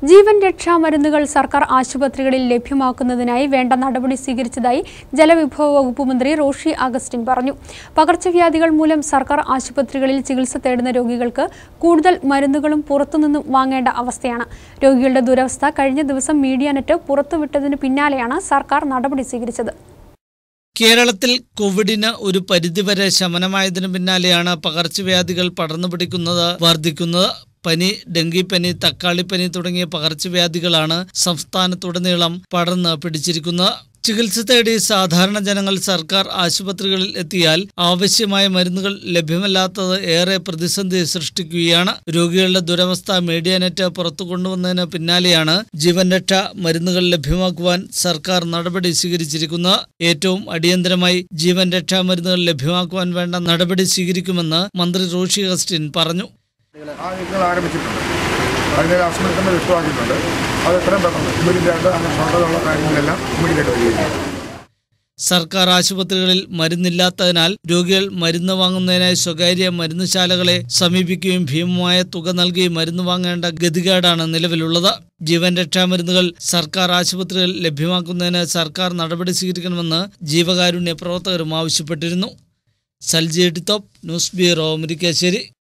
ജീവൻ രക്ഷാ മരുന്നുകൾ സർക്കാർ ആശുപത്രികളിൽ ലഭ്യമാക്കുന്നതിനായി വേണ്ട നടപടി സ്വീകരിച്ചതായി ജലവിഭവ വകുപ്പ് മന്ത്രി റോഷി അഗസ്റ്റിൻ പറഞ്ഞു പകർച്ചവ്യാധികൾ മൂലം സർക്കാർ ആശുപത്രികളിൽ ചികിത്സ തേടുന്ന രോഗികൾക്ക് കൂടുതൽ മരുന്നുകളും പുറത്തുനിന്നും വാങ്ങേണ്ട അവസ്ഥയാണ് രോഗികളുടെ ദുരവസ്ഥ കഴിഞ്ഞ ദിവസം മീഡിയാനെറ്റ് പുറത്തുവിട്ടതിനു പിന്നാലെയാണ് സർക്കാർ നടപടി സ്വീകരിച്ചത് കേരളത്തിൽ കോവിഡിന് ഒരു പരിധിവരെ ശമനമായതിനു പിന്നാലെയാണ് പകർച്ചവ്യാധികൾ പടർന്നു പിടിക്കുന്നത് വർദ്ധിക്കുന്നത് പനി ഡെങ്കിപ്പനി തക്കാളിപ്പനി തുടങ്ങിയ പകർച്ചവ്യാധികളാണ് സംസ്ഥാനത്തുടനീളം പടർന്ന് പിടിച്ചിരിക്കുന്നത് ചികിത്സ തേടി സാധാരണ ജനങ്ങൾ സർക്കാർ ആശുപത്രികളിൽ എത്തിയാൽ ആവശ്യമായ മരുന്നുകൾ ലഭ്യമല്ലാത്തത് ഏറെ പ്രതിസന്ധി സൃഷ്ടിക്കുകയാണ് രോഗികളുടെ ദുരവസ്ഥ മീഡിയാനെറ്റ് പുറത്തു കൊണ്ടുവന്നതിന് പിന്നാലെയാണ് ജീവൻ രക്ഷ മരുന്നുകൾ ലഭ്യമാക്കുവാൻ സർക്കാർ നടപടി സ്വീകരിച്ചിരിക്കുന്നത് ഏറ്റവും അടിയന്തരമായി ജീവൻ രക്ഷാ മരുന്നുകൾ ലഭ്യമാക്കുവാൻ വേണ്ട നടപടി സ്വീകരിക്കുമെന്ന് മന്ത്രി റോഷി അഗസ്റ്റിൻ പറഞ്ഞു ആ നിങ്ങൾ ആരംഭിച്ചിട്ടുണ്ട് അതിൻ്റെ ആസ്മൃതങ്ങൾ വ്യക്തമാക്കിയിട്ടുണ്ട് അത് എത്രയും പെട്ടെന്ന് ഇമ്മീഡിയറ്റ് ആയിട്ട് അങ്ങനെയുള്ള കാര്യങ്ങളെല്ലാം ഇമ്മീഡിയറ്റ് ആയിട്ട് വരികയാണ് സർക്കാർ ആശുപത്രികളിൽ മരുന്നില്ലാത്തതിനാൽ രോഗികൾ മരുന്ന് വാങ്ങുന്നതിനായി സ്വകാര്യ മരുന്നുശാലകളെ സമീപിക്കുകയും ഭീമമായ തുക നൽകി മരുന്ന് വാങ്ങേണ്ട ഗതികേടാണ് നിലവിലുള്ളത് ജീവൻ രക്ഷാ മരുന്നുകൾ സർക്കാർ ആശുപത്രികളിൽ ലഭ്യമാക്കുന്നതിന് സർക്കാർ നടപടി സ്വീകരിക്കണമെന്ന് ജീവകാരുണ്യ പ്രവർത്തകരും ആവശ്യപ്പെട്ടിരുന്നു സൽജി എഡിത്തോപ്പ് ന്യൂസ് ബ്യൂറോ മുരിക്കാശ്ശേരി